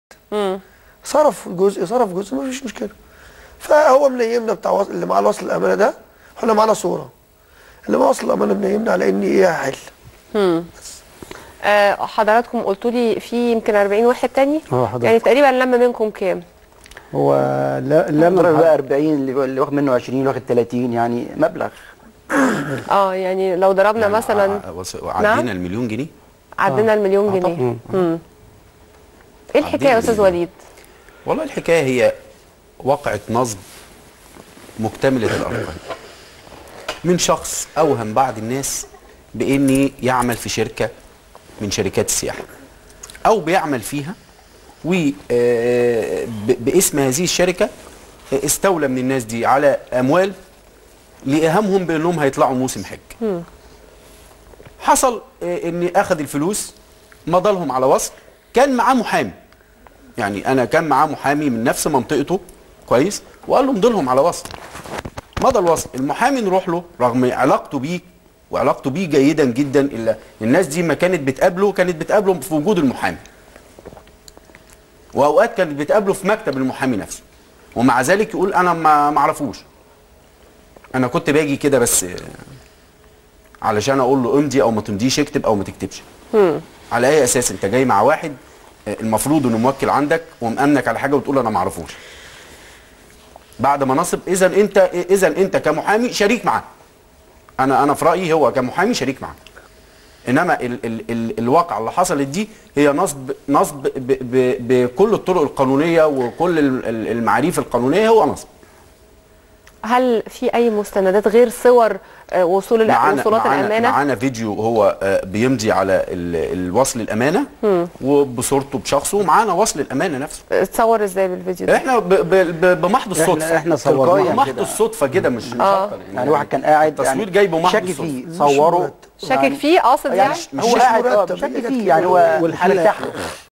صرف جزء صرف جزء ما فيش مشكله فهو منيمنا بتاع وصل اللي معاه وصل الامانه ده احنا معانا صوره اللي معاه وصل الامانه منيمنا على ان ايه هحل آه حضراتكم قلتوا لي في يمكن 40 واحد تاني اه حضرتك. يعني تقريبا لما منكم كام هو لا لما لما بقى 40 اللي اللي واخد منه 20 اللي واخد 30 يعني مبلغ اه يعني لو ضربنا يعني مثلا ع- وص- عدينا نعم. المليون جنيه عدينا المليون جنيه مم. ايه الحكايه يا استاذ المليون. وليد والله الحكايه هي واقعة نصب مكتملة الأرقام من شخص أوهم بعض الناس بإني يعمل في شركة من شركات السياحة أو بيعمل فيها وباسم هذه الشركة آه، استولى من الناس دي على أموال لإيهامهم بأنهم هيطلعوا موسم حج حصل آه، إني أخذ الفلوس مضى لهم على وصل كان معاه محامي يعني انا كان معاه محامي من نفس منطقته كويس وقال له مضي لهم على وصل مضى الوصل المحامي نروح له رغم علاقته بيه وعلاقته بيه جيدا جدا الا الناس دي ما كانت بتقابله كانت بتقابله في وجود المحامي واوقات كانت بتقابله في مكتب المحامي نفسه ومع ذلك يقول انا ما ما اعرفوش انا كنت باجي كده بس آه، علشان اقول له امضي او ما تمضيش اكتب او ما تكتبش على اي اساس انت جاي مع واحد آه، المفروض انه موكل عندك ومأمنك على حاجه وتقول انا ما اعرفوش بعد ما نصب اذا انت اذا انت كمحامي شريك معاه انا انا في رايي هو كمحامي شريك معاه انما ال ال ال الواقعه اللي حصلت دي هي نصب نصب ب ب بكل الطرق القانونيه وكل ال- ال- المعاريف القانونيه هو نصب هل في اي مستندات غير صور آه، وصول الأ- معانا وصولات معانا, الامانه معانا فيديو هو آه، بيمضي على ال- الوصل الامانه وبصورته بشخصه ومعانا وصل الامانه نفسه اتصور ازاي بالفيديو ده احنا ب ب ب بمحض الصدفه احنا احنا تلقائيا صورناه بمحض كده. الصدفه كده مش مش آه. أكتر يعني واحد كان قاعد التصوير يعني جاي بمحض شاك الصدفة. فيه مش صوره مرتب. شاكك فيه قاصد يعني يعني مش- هو مش قاعد اه مرتب. شاك هي فيه كده يعني هو والحلقة- مرتاح له